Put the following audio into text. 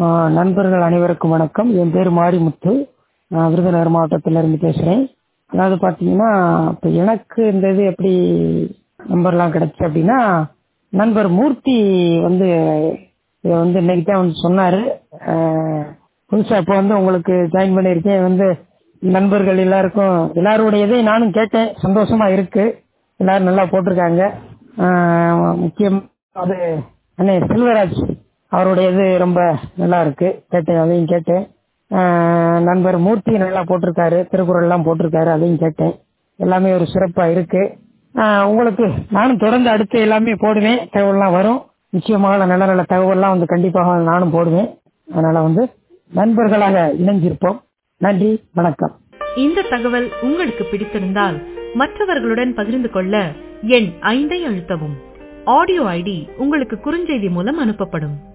ஆஹ் நண்பர்கள் அனைவருக்கும் வணக்கம் என் பேர் மாரிமுத்து நான் விருதுநகர் மாவட்டத்திலிருந்து பேசுகிறேன் அதாவது பார்த்தீங்கன்னா இப்போ எனக்கு இந்த இது எப்படி நம்பர்லாம் கிடைச்சு அப்படின்னா நண்பர் மூர்த்தி வந்து இதை வந்து இன்னைக்கு தான் வந்து சொன்னார் புதுசாக இப்போ வந்து உங்களுக்கு ஜாயின் பண்ணியிருக்கேன் வந்து நண்பர்கள் எல்லாருக்கும் எல்லாருடையதே நானும் கேட்டேன் சந்தோஷமா இருக்கு எல்லாரும் நல்லா போட்டிருக்காங்க ஆஹ் முக்கியம் அது அண்ணே செல்வராஜ் அவருடையது ரொம்ப நல்லா இருக்கு கேட்டேன் அதையும் கேட்டேன் ஆஹ் நண்பர் மூர்த்தி நல்லா போட்டிருக்காரு திருக்குறள் எல்லாம் போட்டிருக்காரு அதையும் கேட்டேன் எல்லாமே ஒரு சிறப்பா இருக்கு ஆஹ் உங்களுக்கு நானும் தொடர்ந்து அடுத்து எல்லாமே போடுவேன் தகவல்லாம் வரும் நிச்சயமாக நல்ல நல்ல தகவல்லாம் வந்து கண்டிப்பாக நானும் போடுவேன் அதனால வந்து நண்பர்களாக இணைஞ்சிருப்போம் நன்றி வணக்கம் இந்த தகவல் உங்களுக்கு பிடித்திருந்தால் மற்றவர்களுடன் பகிர்ந்து கொள்ள எண் ஐந்தை அழுத்தவும் ஆடியோ ஐடி உங்களுக்கு குறுஞ்செய்தி மூலம் அனுப்பப்படும்